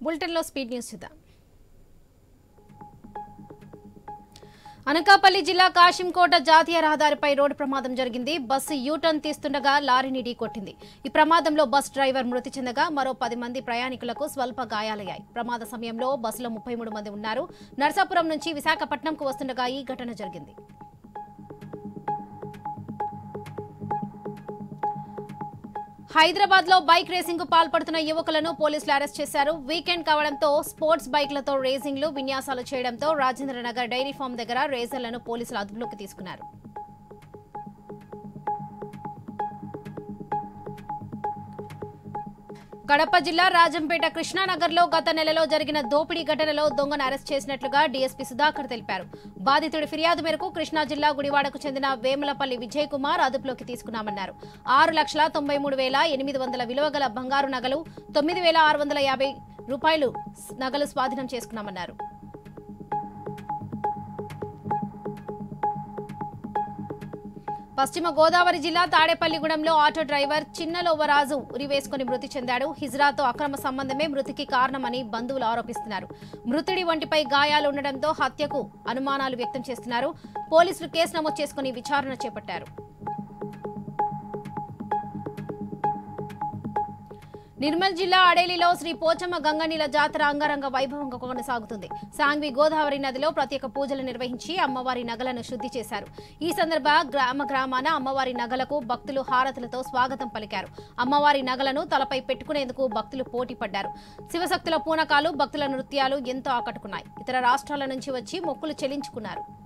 బులెటిన్లో speed news చూద్దాం అనకాపల్లి జిల్లా కాశింకోట జాతీయ రహదారిపై రోడ్డు ప్రమాదం జరిగింది బస్సు యూటర్న్ తీస్తుండగా లారీని ఢీకొట్టింది ఈ ప్రమాదంలో బస్ డ్రైవర్ మృతి చెందగా మరో పది మంది ప్రయాణికులకు స్వల్ప గాయాలయ్యాయి ప్రమాద సమయంలో బస్సులో ముప్పై మూడు మంది ఉన్నారు నర్సాపురం నుంచి విశాఖపట్నంకు వస్తుండగా ఈ ఘటన జరిగింది హైదరాబాద్ లో బైక్ రేసింగ్ కు పాల్పడుతున్న యువకులను పోలీసులు అరెస్ట్ చేశారు వీకెండ్ కావడంతో స్పోర్ట్స్ బైక్లతో రేసింగ్లు విన్యాసాలు చేయడంతో రాజేంద్రనగర్ డైరీ ఫామ్ దగ్గర రేసర్లను పోలీసులు అదుపులోకి తీసుకున్నారు కడప జిల్లా రాజంపేట కృష్ణానగర్లో గత నెలలో జరిగిన దోపిడీ ఘటనలో దొంగను అరెస్ట్ చేసినట్లుగా డీఎస్పీ సుధాకర్ తెలిపారు బాధితుడి ఫిర్యాదు మేరకు కృష్ణా జిల్లా గుడివాడకు చెందిన వేములపల్లి విజయ్ కుమార్ అదుపులోకి తీసుకున్నామన్నారు ఆరు లక్షల తొంభై మూడు వేల ఎనిమిది వందల విలువ గల బంగారు నగలు తొమ్మిది వేల ఆరు వందల యాభై రూపాయలు నగలు స్వాధీనం చేసుకున్నామన్నారు పశ్చిమ గోదావరి జిల్లా తాడేపల్లిగూడెంలో ఆటో డ్రైవర్ చిన్నలోవరాజు ఉరివేసుకుని మృతి చెందాడు హిజ్రాతో అక్రమ సంబంధమే మృతికి కారణమని బంధువులు ఆరోపిస్తున్నారు మృతుడి వంటిపై గాయాలు ఉండడంతో హత్యకు అనుమానాలు వ్యక్తం చేస్తున్నారు పోలీసులు కేసు నమోదు చేసుకుని విచారణ చేపట్టారు నిర్మల్ జిల్లా అడేలిలో శ్రీ పోచమ్మ గంగనీల జాతర అంగరంగ వైభవంగా కొనసాగుతుంది సాంగ్వి గోదావరి నదిలో ప్రత్యేక పూజలు నిర్వహించి అమ్మవారి నగలను శుద్ధి చేశారు ఈ సందర్భ గ్రామ గ్రామాన అమ్మవారి నగలకు భక్తులు హారతులతో స్వాగతం పలికారు అమ్మవారి నగలను తలపై పెట్టుకునేందుకు భక్తులు పోటీ పడ్డారు శివశక్తుల పూనకాలు భక్తుల నృత్యాలు ఎంతో ఆకట్టుకున్నాయి ఇతర రాష్ట్రాల నుంచి వచ్చి మొక్కులు చెల్లించుకున్నారు